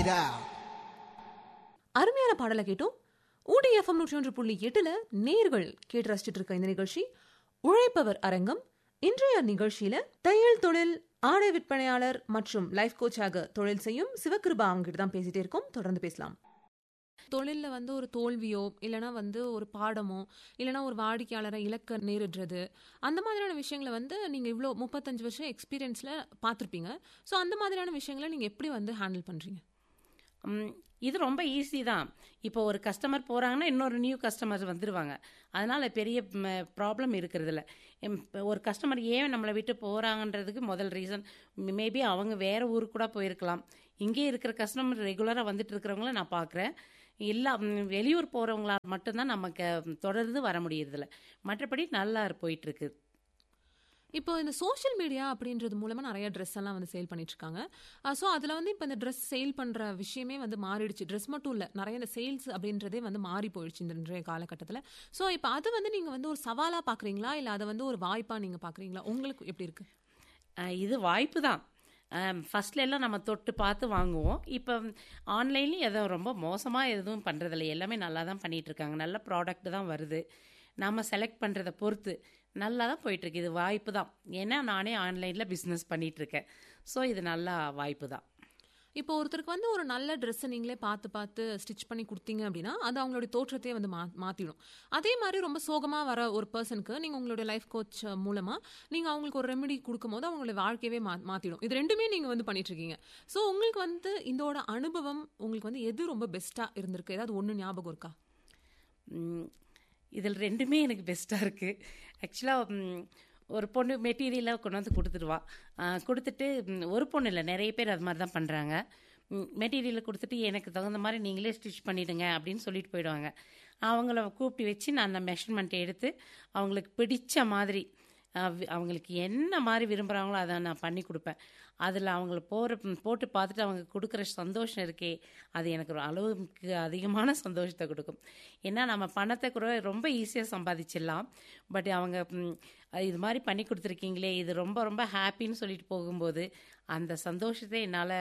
அருமையான பாடலை கேட்டோம் ஊட்டி எஃப்எம் நூற்றி ஒன்று புள்ளி எட்டுல நேர்கள் கேட்டு ரசிச்சிட்டு இருக்க இந்த நிகழ்ச்சி உழைப்பவர் அரங்கம் இன்றைய நிகழ்ச்சியில தையல் தொழில் ஆடை விற்பனையாளர் மற்றும் லைஃப் கோச்சாக தொழில் செய்யும் சிவகிருபா அவங்க கிட்ட தான் பேசிட்டே இருக்கோம் தொடர்ந்து பேசலாம் தொழில்ல வந்து ஒரு தோல்வியோ இல்லைனா வந்து ஒரு பாடமோ இல்லைனா ஒரு வாடிக்கையாளரை இலக்க நேரிடுறது அந்த மாதிரியான விஷயங்களை வந்து நீங்க இவ்வளோ முப்பத்தஞ்சு வருஷம் எக்ஸ்பீரியன்ஸ்ல பார்த்துருப்பீங்க ஸோ அந்த மாதிரியான விஷயங்களை நீங்க எப்படி வந்து ஹேண்டில் பண்றீங்க ம், இது ரொம்ப ஈஸி தான் இப்போ ஒரு கஸ்டமர் போகிறாங்கன்னா இன்னொரு நியூ கஸ்டமர் வந்துடுவாங்க அதனால் பெரிய ப்ராப்ளம் இருக்கிறதில்ல ஒரு கஸ்டமர் ஏன் நம்மளை விட்டு போகிறாங்கன்றதுக்கு முதல் ரீசன் மேபி அவங்க வேறு ஊருக்கு கூட போயிருக்கலாம் இங்கே இருக்கிற கஸ்டமர் ரெகுலராக வந்துட்டு இருக்கிறவங்கள நான் பார்க்குறேன் இல்லை வெளியூர் போகிறவங்களா மட்டும்தான் நமக்கு தொடர்ந்து வர முடியறதில்ல மற்றபடி நல்லா போயிட்டுருக்கு இப்போ இந்த சோஷியல் மீடியா அப்படின்றது மூலமா நிறைய ட்ரெஸ் எல்லாம் வந்து சேல் பண்ணிட்டு இருக்காங்க ஸோ அதுல வந்து இப்போ இந்த ட்ரெஸ் சேல் பண்ற விஷயமே வந்து மாறிடுச்சு ட்ரெஸ் மட்டும் இல்ல நிறைய இந்த சேல்ஸ் அப்படின்றதே வந்து மாறி போயிடுச்சு இந்த இன்றைய காலகட்டத்தில் ஸோ இப்போ அது வந்து நீங்க வந்து ஒரு சவாலா பாக்குறீங்களா இல்ல அதை வந்து ஒரு வாய்ப்பா நீங்க பாக்குறீங்களா உங்களுக்கு எப்படி இருக்கு அஹ் இது வாய்ப்பு தான் ஃபர்ஸ்ட்ல எல்லாம் நம்ம தொட்டு பார்த்து வாங்குவோம் இப்போ ஆன்லைன்லேயும் எதுவும் ரொம்ப மோசமாக எதுவும் பண்ணுறதில்ல எல்லாமே நல்லா தான் பண்ணிட்டு இருக்காங்க நல்ல ப்ராடக்ட் தான் வருது நம்ம செலக்ட் பண்ணுறதை பொறுத்து நல்லா தான் போயிட்டுருக்கு இது வாய்ப்பு தான் ஏன்னா நானே ஆன்லைனில் பிஸ்னஸ் பண்ணிகிட்ருக்கேன் ஸோ இது நல்லா வாய்ப்பு தான் இப்போ ஒருத்தருக்கு வந்து ஒரு நல்ல ட்ரெஸ் நீங்களே பார்த்து பார்த்து ஸ்டிச் பண்ணி கொடுத்தீங்க அப்படின்னா அது அவங்களுடைய தோற்றத்தையே வந்து மா மாத்திடும் அதே மாதிரி ரொம்ப சோகமா வர ஒரு பர்சனுக்கு நீங்க உங்களுடைய லைஃப் கோச் மூலமா நீங்க அவங்களுக்கு ஒரு ரெமெடி கொடுக்கும்போது அவங்களுடைய வாழ்க்கையவே மா மாத்திடும் இது ரெண்டுமே நீங்க வந்து பண்ணிட்டு இருக்கீங்க ஸோ உங்களுக்கு வந்து இதோட அனுபவம் உங்களுக்கு வந்து எது ரொம்ப பெஸ்டா இருந்திருக்கு ஏதாவது ஒண்ணு ஞாபகம் இருக்கா இதில் ரெண்டுமே எனக்கு பெஸ்ட்டாக இருக்குது ஆக்சுவலாக ஒரு பொண்ணு மெட்டீரியலை கொண்டு வந்து கொடுத்துடுவா ஆஹ் கொடுத்துட்டு ம், ஒரு பொண்ணு இல்லை நிறைய பேர் அது மாதிரி தான் பண்ணுறாங்க மெட்டீரியலை கொடுத்துட்டு எனக்கு தகுந்த மாதிரி நீங்களே ஸ்டிச் பண்ணிடுங்க அப்படின்னு சொல்லிட்டு போயிடுவாங்க அவங்கள கூப்பிட்டு வச்சு நான் அந்த மெஷர்மெண்ட் எடுத்து அவங்களுக்கு பிடிச்ச மாதிரி ஆஹ் வி- அவங்களுக்கு என்ன மாதிரி விரும்புகிறாங்களோ அதை நான் பண்ணி கொடுப்பேன் அதில் அவங்கள போகிற போட்டு பார்த்துட்டு அவங்க கொடுக்குற சந்தோஷம் இருக்கே அது எனக்கு ஒரு அளவுக்கு அதிகமான சந்தோஷத்தை கொடுக்கும் ஏன்னா நம்ம பணத்தை கூட ரொம்ப ஈஸியாக சம்பாதிச்சிடலாம் பட் அவங்க ம், இது மாதிரி பண்ணி கொடுத்துருக்கீங்களே இது ரொம்ப ரொம்ப ஹாப்பின்னு சொல்லிட்டு போகும்போது அந்த சந்தோஷத்தை என்னால்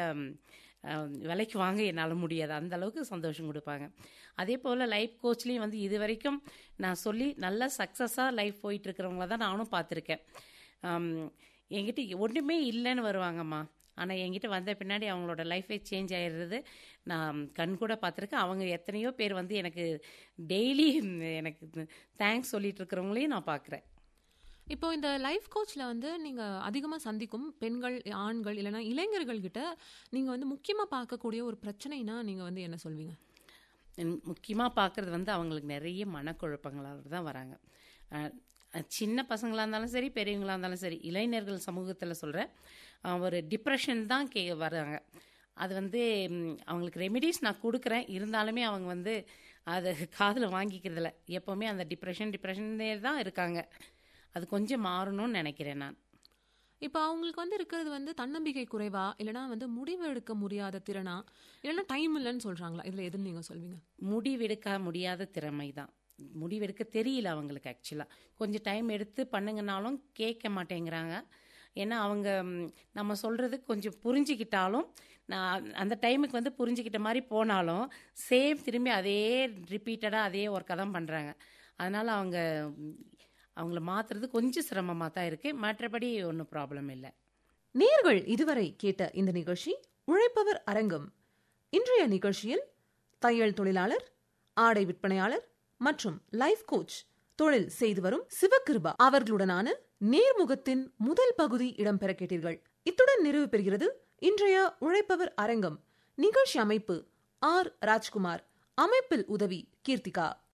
விலைக்கு வாங்க என்னால் முடியாது அந்த அளவுக்கு சந்தோஷம் கொடுப்பாங்க அதே போல் லைஃப் கோச்லேயும் வந்து இது வரைக்கும் நான் சொல்லி நல்ல சக்ஸஸாக லைஃப் போயிட்டு இருக்கிறவங்கள தான் நானும் பார்த்துருக்கேன் ஆம், என்கிட்ட ஒன்றுமே இல்லைன்னு வருவாங்கம்மா ஆனால் என்கிட்ட வந்த பின்னாடி அவங்களோட லைஃபே சேஞ்ச் ஆயிடுறது நான் கண் கூட பார்த்துருக்கேன் அவங்க எத்தனையோ பேர் வந்து எனக்கு டெய்லி எனக்கு தேங்க்ஸ் சொல்லிட்டு இருக்கிறவங்களையும் நான் பார்க்குறேன் இப்போ இந்த லைஃப் கோச்ல வந்து நீங்க அதிகமா சந்திக்கும் பெண்கள் ஆண்கள் இல்லைன்னா இளைஞர்கள் கிட்ட நீங்க வந்து முக்கியமா பார்க்கக்கூடிய ஒரு பிரச்சனைனா நீங்க வந்து என்ன சொல்வீங்க முக்கியமாக பார்க்குறது வந்து அவங்களுக்கு நிறைய மனக்குழப்பங்களால தான் வராங்க அஹ், அஹ், சின்ன பசங்களாக இருந்தாலும் சரி பெரியவங்களாக இருந்தாலும் சரி இளைஞர்கள் சமூகத்தில் சொல்கிறேன் ஒரு டிப்ரெஷன் தான் கே வராங்க அது வந்து ம், அவங்களுக்கு ரெமிடிஸ் நான் கொடுக்குறேன் இருந்தாலுமே அவங்க வந்து அதை காதில் வாங்கிக்கிறதில்ல எப்போவுமே அந்த டிப்ரெஷன் டிப்ரெஷனே தான் இருக்காங்க அது கொஞ்சம் மாறணும்னு நினைக்கிறேன் நான் இப்போ அவங்களுக்கு வந்து இருக்கிறது வந்து தன்னம்பிக்கை குறைவா இல்லைன்னா வந்து முடிவு எடுக்க முடியாத திறனா இல்லைன்னா டைம் இல்லைன்னு சொல்றாங்களா இதுல எதுன்னு நீங்க சொல்வீங்க முடிவெடுக்க முடியாத திறமை தான் முடிவெடுக்க தெரியல அவங்களுக்கு ஆக்சுவலாக கொஞ்சம் டைம் எடுத்து பண்ணுங்கனாலும் கேட்க மாட்டேங்கிறாங்க ஏன்னா அவங்க ம், நம்ம சொல்கிறது கொஞ்சம் புரிஞ்சுக்கிட்டாலும் நான் அந்த டைமுக்கு வந்து புரிஞ்சுக்கிட்ட மாதிரி போனாலும் சேம் திரும்பி அதே ரிப்பீட்டடாக அதே ஒர்க்கை தான் பண்ணுறாங்க அதனால் அவங்க ம், அவங்கள மாற்றுறது கொஞ்சம் சிரமமாக தான் இருக்குது மற்றபடி ஒன்றும் ப்ராப்ளம் இல்லை நேர்கள் இதுவரை கேட்ட இந்த நிகழ்ச்சி உழைப்பவர் அரங்கம் இன்றைய நிகழ்ச்சியில் தையல் தொழிலாளர் ஆடை விற்பனையாளர் மற்றும் லைஃப் கோச் தொழில் செய்து வரும் சிவகிருபா அவர்களுடனான நேர்முகத்தின் முதல் பகுதி இடம்பெற கேட்டீர்கள் இத்துடன் நிறைவு பெறுகிறது இன்றைய உழைப்பவர் அரங்கம் நிகழ்ச்சி அமைப்பு ஆர் ராஜ்குமார் அமைப்பில் உதவி கீர்த்திகா